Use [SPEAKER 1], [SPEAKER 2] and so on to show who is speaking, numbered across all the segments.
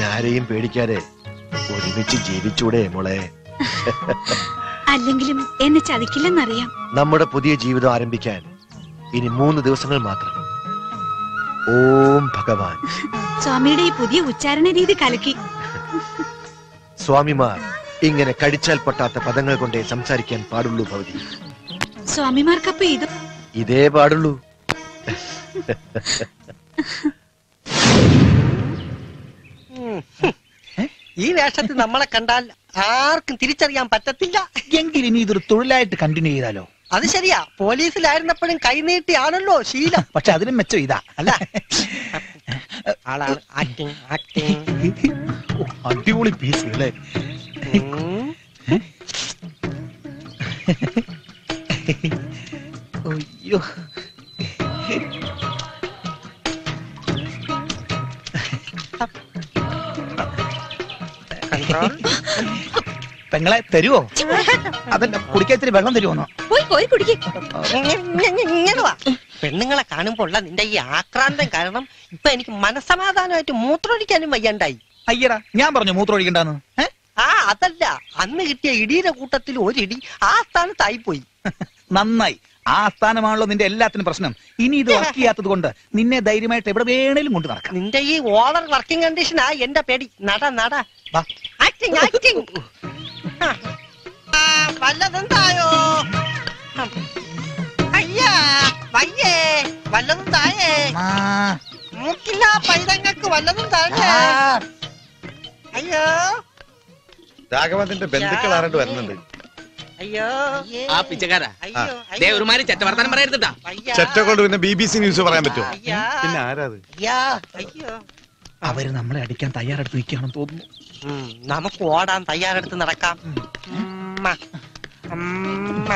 [SPEAKER 1] ആരെയും പേടിക്കാതെ ഒരുമിച്ച് ജീവിച്ചൂടെ മോളെ
[SPEAKER 2] അല്ലെങ്കിലും എന്നെ ചതിക്കില്ലെന്നറിയാം
[SPEAKER 1] നമ്മുടെ പുതിയ ജീവിതം ആരംഭിക്കാൻ ഇനി മൂന്ന് ദിവസങ്ങൾ മാത്രം ഓം ഭഗവാൻ
[SPEAKER 2] സ്വാമിയുടെ ഈ പുതിയ ഉച്ചാരണ രീതി കലക്കി
[SPEAKER 1] സ്വാമിമാർ ഇങ്ങനെ കടിച്ചാൽ പൊട്ടാത്ത പദങ്ങൾ കൊണ്ടേ സംസാരിക്കാൻ പാടുള്ളൂ ഭവതി
[SPEAKER 2] സ്വാമിമാർക്കപ്പൊ ഇത്
[SPEAKER 1] ഇതേ പാടുള്ളൂ
[SPEAKER 3] ഈ വേഷത്തിൽ നമ്മളെ കണ്ടാൽ ആർക്കും തിരിച്ചറിയാൻ പറ്റത്തില്ല
[SPEAKER 4] എങ്കിൽ ഇനി ഇതൊരു തൊഴിലായിട്ട് കണ്ടിന്യൂ ചെയ്താലോ
[SPEAKER 3] അത് ശരിയാ പോലീസിലായിരുന്നപ്പോഴും കൈനീട്ടിയാണല്ലോ ശീലം
[SPEAKER 4] പക്ഷെ അതിനും മെച്ചം ഇതാ
[SPEAKER 3] അല്ല ആളാണ് ആക്ടിങ് ആക്ടിങ്
[SPEAKER 4] ഓ, അടിപൊളി പീസ് അല്ലേ അയ്യോ പെങ്ങളെ തരുവോ അതല്ല കുടിക്കാൻ ഇത്തിരി വെള്ളം തരുമോന്നോ
[SPEAKER 2] പോയി പോയി കുടിക്കേ
[SPEAKER 3] ഇങ്ങനെ വാ പെണ്ണുങ്ങളെ കാണുമ്പോൾ ഉള്ള നിന്റെ ഈ ആക്രാന്തം കാരണം ഇപ്പൊ എനിക്ക് മനസമാധാനമായിട്ട് മൂത്രമൊഴിക്കാനും വയ്യണ്ടായി
[SPEAKER 4] അയ്യടാ ഞാൻ പറഞ്ഞു മൂത്രം ഒഴിക്കണ്ടെന്ന് ഏ?
[SPEAKER 3] ആ അതല്ല അന്ന് കിട്ടിയ ഇടിയുടെ കൂട്ടത്തിൽ ഒരിടി ആ സ്ഥാനത്തായി പോയി
[SPEAKER 4] നന്നായി ആ സ്ഥാനമാണല്ലോ നിന്റെ എല്ലാത്തിനും പ്രശ്നം ഇനി ഇത് വർക്ക് ചെയ്യാത്തത് കൊണ്ട് നിന്നെ ധൈര്യമായിട്ട് എവിടെ വേണേലും കൊണ്ട് നടക്കാം
[SPEAKER 3] നിന്റെ ഈ ഓവർ വർക്കിംഗ് കണ്ടീഷനാ എന്റെ പേടി നട നട
[SPEAKER 4] വാ.
[SPEAKER 3] ആക്ടിങ് ആക്ടിങ് വല്ലതും തായോ അയ്യാ വയ്യേ വല്ലതും തായേ മൂക്കില്ല പൈതങ്ങൾക്ക് വല്ലതും താഴേ അയ്യോ
[SPEAKER 5] രാഘവന്റെ ബന്ധുക്കൾ ആരണ്ട് വരുന്നുണ്ട്
[SPEAKER 3] അയ്യോ
[SPEAKER 6] ആ പിച്ചക്കാരാ
[SPEAKER 3] അയ്യോ
[SPEAKER 6] ദേ ഒരുമാതിരി ചെറ്റവർത്താനം പറയരുതാ
[SPEAKER 3] അയ്യാ
[SPEAKER 5] ചെറ്റ കൊണ്ട് പിന്നെ ബി ബി സി ന്യൂസ് പറയാൻ പറ്റുമോ
[SPEAKER 3] അയ്യാ
[SPEAKER 5] പിന്നെ ആരാത്
[SPEAKER 3] അയ്യാ അയ്യോ
[SPEAKER 4] അവര് നമ്മളെ അടിക്കാൻ തയ്യാറെടുത്ത് നിൽക്കുകയാണെന്ന് തോന്നുന്നു
[SPEAKER 3] ഉം, നമുക്ക് ഓടാൻ തയ്യാറെടുത്ത് നടക്കാം ഉമ്മ. ഉമ്മ.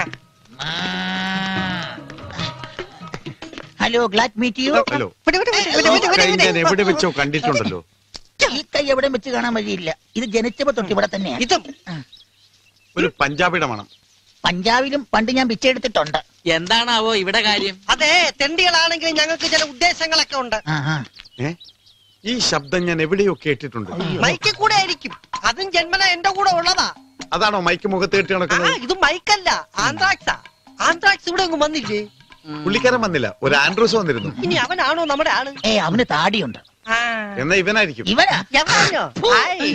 [SPEAKER 7] Hello glad meet you
[SPEAKER 5] hello
[SPEAKER 3] വിട്, വിട്, വിട്, വിട്,
[SPEAKER 5] ഈ
[SPEAKER 3] വിട്, വിട്,
[SPEAKER 5] കൈ
[SPEAKER 3] വിട്.
[SPEAKER 5] ഞാൻ എവിടെ വെച്ചോ കണ്ടിട്ടുണ്ടല്ലോ
[SPEAKER 7] ഈ കൈ എവിടെ വെച്ച് കാണാൻ വഴിയില്ല ഇത് ജനിച്ചപ്പോ തൊട്ട് ഇവിടെ തന്നെയാ
[SPEAKER 3] ഇതും
[SPEAKER 5] ഒരു പഞ്ചാബിയുടെ മണം
[SPEAKER 7] പഞ്ചാബിലും പണ്ട് ഞാൻ പിച്ചെടുത്തിട്ടുണ്ട്
[SPEAKER 6] എന്താണാവോ ഇവിടെ കാര്യം
[SPEAKER 3] അതെ തെണ്ടികളാണെങ്കിൽ ഞങ്ങൾക്ക് ചില ഉദ്ദേശങ്ങളൊക്കെ ഉണ്ട്
[SPEAKER 7] ആഹാ.
[SPEAKER 5] ഏ ഈ ശബ്ദം ഞാൻ എവിടെയോ കേട്ടിട്ടുണ്ട്
[SPEAKER 3] മൈക്കിൽ കൂടെ ആയിരിക്കും അതും ജന്മന എന്റെ കൂടെ ഉള്ളതാ
[SPEAKER 5] അതാണോ മൈക്ക് മുഖത്ത് കെട്ടി
[SPEAKER 3] ആ
[SPEAKER 5] നടക്കുന്നത്
[SPEAKER 3] ഇത് മൈക്കല്ല ആന്ത്രാക്സാ ആന്ത്രാക്സ് ഇവിടെ ഒന്നും വന്നില്ലേ
[SPEAKER 5] പുള്ളിക്കാരൻ വന്നില്ല ഒരു ആൻഡ്രൂസ് വന്നിരുന്നു
[SPEAKER 3] ഇനി അവനാണോ നമ്മുടെ ആള്
[SPEAKER 7] ഏ അവന് താടിയുണ്ട്
[SPEAKER 3] ആ.
[SPEAKER 5] എന്നാ ഇവനായിരിക്കും
[SPEAKER 7] ഇവനാ
[SPEAKER 3] എവനാണോ? ആയ്.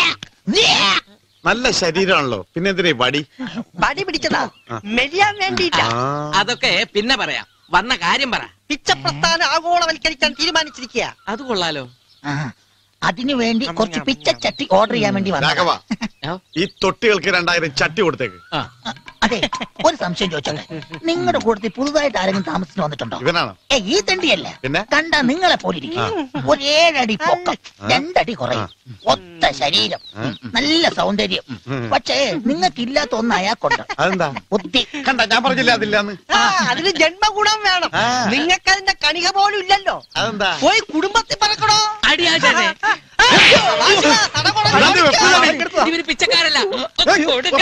[SPEAKER 5] നല്ല ശരീരമാണല്ലോ പിന്നെ എന്തിനാ ഈ വടി
[SPEAKER 3] പടി പിടിച്ചതാ
[SPEAKER 5] ആ.
[SPEAKER 3] മെലിയാൻ വേണ്ടിയിട്ടാ
[SPEAKER 5] ആ
[SPEAKER 6] അതൊക്കെ പിന്നെ പറയാം വന്ന കാര്യം പറ
[SPEAKER 3] പിച്ചപ്രസ്ഥാനം ആഗോളവൽക്കരിക്കാൻ തീരുമാനിച്ചിരിക്കുക
[SPEAKER 6] അത് കൊള്ളാലോ
[SPEAKER 7] ആഹാ. അതിനു വേണ്ടി കുറച്ച് പിച്ചച്ചട്ടി ഓർഡർ ചെയ്യാൻ വേണ്ടി വന്നു
[SPEAKER 5] രാഘവ
[SPEAKER 6] ആ.
[SPEAKER 5] ഈ തൊട്ടികൾക്ക് രണ്ടായിരം ചട്ടി കൊടുത്തേക്ക്
[SPEAKER 6] ആ.
[SPEAKER 7] അതെ ഒരു സംശയം ചോദിച്ചോട്ടെ നിങ്ങളുടെ കൂട്ടത്തിൽ പുതുതായിട്ട് ആരെങ്കിലും താമസിച്ചു വന്നിട്ടുണ്ടോ
[SPEAKER 5] ഇവനാണോ
[SPEAKER 7] ഏ ഈ തണ്ടിയല്ല
[SPEAKER 5] പിന്നെ
[SPEAKER 7] കണ്ട നിങ്ങളെ പോലിരിക്കും ഒരു ഏഴടി പൊക്കം രണ്ടടി കുറയും ഒത്ത ശരീരം നല്ല സൗന്ദര്യം പക്ഷേ നിങ്ങൾക്ക് ഇല്ലാത്ത ഒന്ന് അയാൾക്കുണ്ട്
[SPEAKER 5] അതെന്താ
[SPEAKER 7] ബുദ്ധി
[SPEAKER 5] കണ്ട ഞാൻ പറഞ്ഞില്ല അതില്ലാന്ന്
[SPEAKER 3] ആ, അതിന് ജന്മഗുണം വേണം
[SPEAKER 5] ആ.
[SPEAKER 3] നിങ്ങൾക്ക് അതിന്റെ കണിക പോലും ഇല്ലല്ലോ
[SPEAKER 5] അതെന്താ
[SPEAKER 3] പോയി കുടുംബത്തിൽ പറക്കണോ
[SPEAKER 6] അടിയാട്ടെ
[SPEAKER 3] അയ്യോ, വാസുദേവ, തടകൊട
[SPEAKER 5] അതെന്ത് വെപ്പുകളാണ്?
[SPEAKER 3] കാണിക്കരുത്.
[SPEAKER 6] ഇവര് പിച്ചക്കാരല്ല കൊടുക്ക,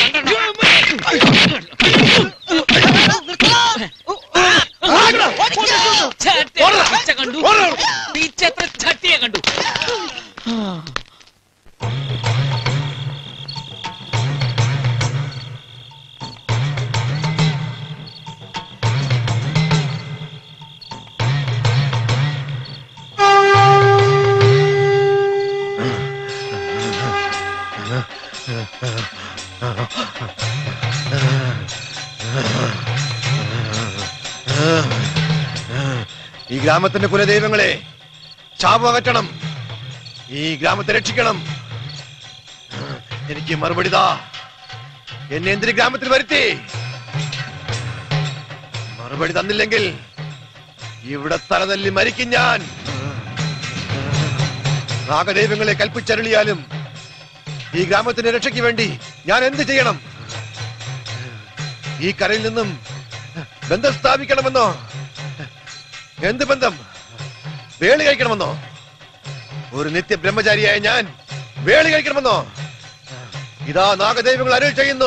[SPEAKER 6] ചട്ടി പിച്ച കണ്ടു പിച്ചത്ര ചട്ടിയെ കണ്ടു
[SPEAKER 1] ഈ ഗ്രാമത്തിന്റെ കുലദൈവങ്ങളെ ശാപം അകറ്റണം ഈ ഗ്രാമത്തെ രക്ഷിക്കണം എനിക്ക് മറുപടി താ എന്നെ എന്തിന് ഗ്രാമത്തിൽ വരുത്തി മറുപടി തന്നില്ലെങ്കിൽ ഇവിടെ തലതല്ലി മരിക്കും ഞാൻ നാഗദൈവങ്ങളെ കൽപ്പിച്ചരുളിയാലും ഈ ഗ്രാമത്തിന്റെ രക്ഷയ്ക്ക് വേണ്ടി ഞാൻ എന്ത് ചെയ്യണം ഈ കരയിൽ നിന്നും ബന്ധം സ്ഥാപിക്കണമെന്നോ എന്ത് ബന്ധം വേളി കഴിക്കണമെന്നോ ഒരു നിത്യ ബ്രഹ്മചാരിയായ ഞാൻ വേളി കഴിക്കണമെന്നോ ഇതാ നാഗദൈവങ്ങൾ അരുൾ ചെയ്യുന്നു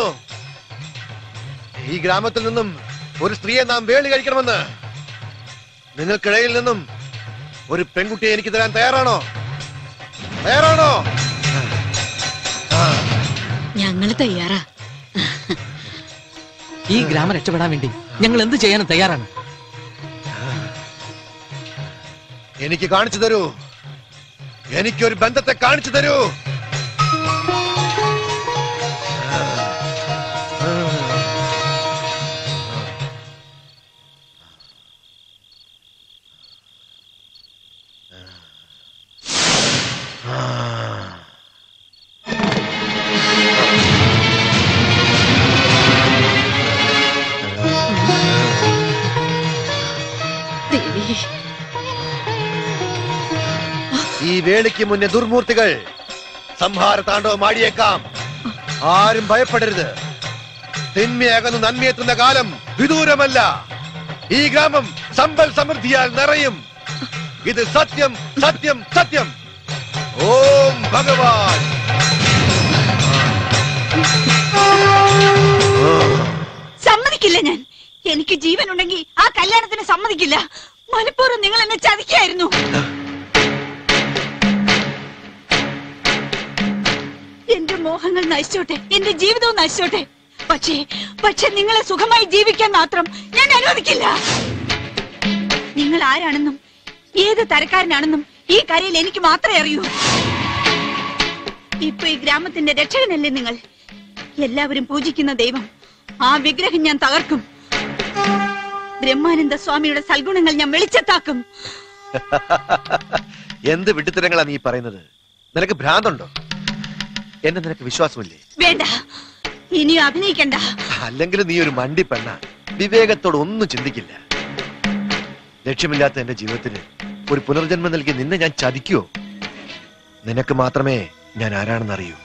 [SPEAKER 1] ഈ ഗ്രാമത്തിൽ നിന്നും ഒരു സ്ത്രീയെ നാം വേളി കഴിക്കണമെന്ന് നിങ്ങൾക്കിടയിൽ നിന്നും ഒരു പെൺകുട്ടിയെ എനിക്ക് തരാൻ തയ്യാറാണോ തയ്യാറാണോ ആ,
[SPEAKER 2] ഞങ്ങള് തയ്യാറാ
[SPEAKER 6] ഈ ഗ്രാമം രക്ഷപ്പെടാൻ വേണ്ടി ഞങ്ങൾ എന്ത് ചെയ്യാനും തയ്യാറാണ്
[SPEAKER 1] എനിക്ക് കാണിച്ചു തരൂ എനിക്കൊരു ബന്ധത്തെ കാണിച്ചു തരൂ
[SPEAKER 2] ദേവി
[SPEAKER 1] ഈ വേളിക്ക് മുന്നേ ദുർമൂർത്തികൾ സംഹാര താണ്ഡവം ആടിയേക്കാം ആരും ഭയപ്പെടരുത് തിന്മയകന്നു നന്മയെത്തുന്ന കാലം വിദൂരമല്ല ഈ ഗ്രാമം സമ്പൽ സമൃദ്ധിയാൽ നിറയും ഇത് സത്യം സത്യം സത്യം ഓം ഭഗവാൻ
[SPEAKER 2] സമ്മതിക്കില്ല ഞാൻ എനിക്ക് ജീവൻ ഉണ്ടെങ്കിൽ ആ കല്യാണത്തിന് സമ്മതിക്കില്ല മനഃപൂർവ്വം നിങ്ങൾ എന്നെ ചതിക്കായിരുന്നു എന്റെ മോഹങ്ങൾ നശിച്ചോട്ടെ എന്റെ ജീവിതവും നശിച്ചോട്ടെ പക്ഷേ പക്ഷെ നിങ്ങളെ സുഖമായി ജീവിക്കാൻ മാത്രം ഞാൻ അനുവദിക്കില്ല നിങ്ങൾ ആരാണെന്നും ഏത് തരക്കാരനാണെന്നും ഈ കരയിൽ എനിക്ക് മാത്രമേ അറിയൂ ഇപ്പൊ ഈ ഗ്രാമത്തിന്റെ രക്ഷകനല്ലേ നിങ്ങൾ എല്ലാവരും പൂജിക്കുന്ന ദൈവം ആ വിഗ്രഹം ഞാൻ തകർക്കും ബ്രഹ്മാനന്ദ സ്വാമിയുടെ സൽഗുണങ്ങൾ ഞാൻ വെളിച്ചത്താക്കും
[SPEAKER 1] എന്ത് വിഡ്ഢിത്തരങ്ങളാ നീ പറയുന്നത് നിനക്ക് ഭ്രാന്തുണ്ടോ എന്നെ നിനക്ക് വിശ്വാസമില്ലേ
[SPEAKER 2] വേണ്ട ഇനിയും അഭിനയിക്കണ്ട
[SPEAKER 1] അല്ലെങ്കിൽ നീ ഒരു മണ്ടി പെണ്ണ വിവേകത്തോട് ഒന്നും ചിന്തിക്കില്ല ലക്ഷ്യമില്ലാത്ത എന്റെ ജീവിതത്തിന് ഒരു പുനർജന്മം നൽകി നിന്നെ ഞാൻ ചതിക്കുവോ നിനക്ക് മാത്രമേ ഞാൻ ആരാണെന്ന് അറിയൂ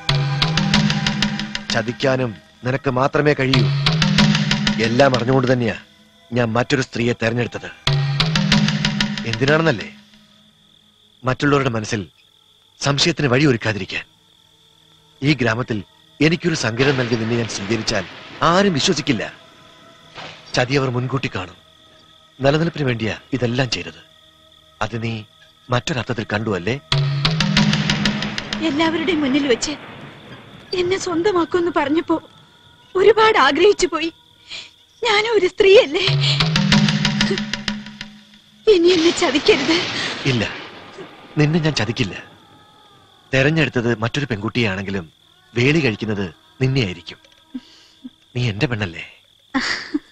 [SPEAKER 1] ചതിക്കാനും നിനക്ക് മാത്രമേ കഴിയൂ എല്ലാം അറിഞ്ഞുകൊണ്ട് തന്നെയാ ഞാൻ മറ്റൊരു സ്ത്രീയെ തെരഞ്ഞെടുത്തത് എന്തിനാണെന്നല്ലേ മറ്റുള്ളവരുടെ മനസ്സിൽ സംശയത്തിന് വഴി ഒരുക്കാതിരിക്കാൻ ഈ ഗ്രാമത്തിൽ എനിക്കൊരു സങ്കരം നൽകി നിന്നെ ഞാൻ സ്വീകരിച്ചാൽ ആരും വിശ്വസിക്കില്ല ചതിയവർ മുൻകൂട്ടി കാണും നിലനിൽപ്പിന് വേണ്ടിയാ ഇതെല്ലാം ചെയ്തത് അത് നീ മറ്റൊരർത്ഥത്തിൽ കണ്ടു അല്ലേ
[SPEAKER 2] എല്ലാവരുടെയും മുന്നിൽ വെച്ച് എന്നെ സ്വന്തമാക്കുമെന്ന് പറഞ്ഞപ്പോ ഒരുപാട് ആഗ്രഹിച്ചു പോയി ഞാനും ഒരു സ്ത്രീയല്ലേ ഇനി എന്നെ ചതിക്കരുത്
[SPEAKER 1] ഇല്ല നിന്നെ ഞാൻ ചതിക്കില്ല തെരഞ്ഞെടുത്തത് മറ്റൊരു പെൺകുട്ടിയാണെങ്കിലും വേലി കഴിക്കുന്നത് നിന്നെയായിരിക്കും നീ എന്റെ പെണ്ണല്ലേ